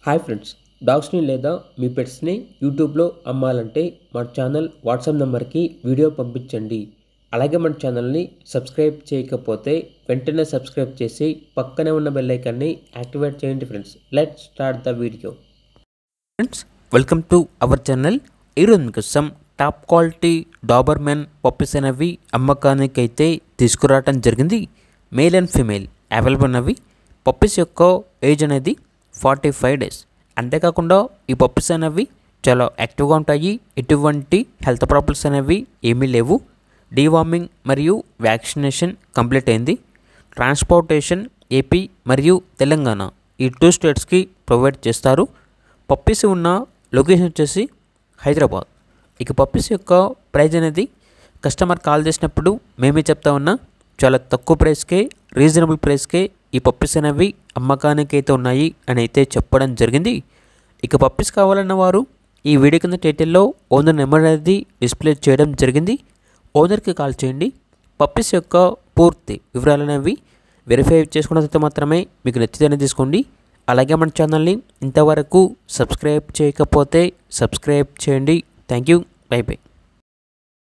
hi friends డాగ్స్ని లేదా మీ పెట్స్ని యూట్యూబ్లో అమ్మాలంటే మా ఛానల్ వాట్సాప్ నెంబర్కి వీడియో పంపించండి అలాగే మన ఛానల్ని సబ్స్క్రైబ్ చేయకపోతే వెంటనే సబ్స్క్రైబ్ చేసి పక్కనే ఉన్న బెల్ ఐకాన్ని యాక్టివేట్ చేయండి friends let start the video friends welcome to our channel ఈరోజు మీకోసం టాప్ క్వాలిటీ డాబర్మెన్ పప్పీస్ అనేవి అమ్మకానికి అయితే తీసుకురావడం జరిగింది మేల్ అండ్ ఫీమేల్ అవైలబుల్ ఉన్నవి పప్పీస్ యొక్క ఏజ్ అనేది ఫార్టీ ఫైవ్ డేస్ అంతేకాకుండా ఈ పప్పీస్ అనేవి చాలా యాక్టివ్గా ఉంటాయి ఎటువంటి హెల్త్ ప్రాబ్లమ్స్ అనేవి ఏమీ లేవు డీవార్మింగ్ మరియు వ్యాక్సినేషన్ కంప్లీట్ అయింది ట్రాన్స్పోర్టేషన్ ఏపీ మరియు తెలంగాణ ఈ టూ స్టేట్స్కి ప్రొవైడ్ చేస్తారు పప్పీస్ ఉన్న లొకేషన్ వచ్చేసి హైదరాబాద్ ఇక పప్పీస్ యొక్క ప్రైజ్ అనేది కస్టమర్ కాల్ చేసినప్పుడు మేమే చెప్తా ఉన్నా చాలా తక్కువ ప్రైస్కే రీజనబుల్ ప్రైస్కే ఈ పప్పీస్ అనేవి అమ్మకానికి అయితే ఉన్నాయి అని అయితే చెప్పడం జరిగింది ఇక పప్పీస్ కావాలన్న వారు ఈ వీడియో కింద టైటిల్లో ఓనర్ నెంబర్ అనేది డిస్ప్లే చేయడం జరిగింది ఓనర్కి కాల్ చేయండి పప్పీస్ యొక్క పూర్తి వివరాలు అనేవి వెరిఫై చేసుకున్న తర్వాత మాత్రమే మీకు నచ్చితేనే తీసుకోండి అలాగే మన ఛానల్ని ఇంతవరకు సబ్స్క్రైబ్ చేయకపోతే సబ్స్క్రైబ్ చేయండి థ్యాంక్ యూ బై బై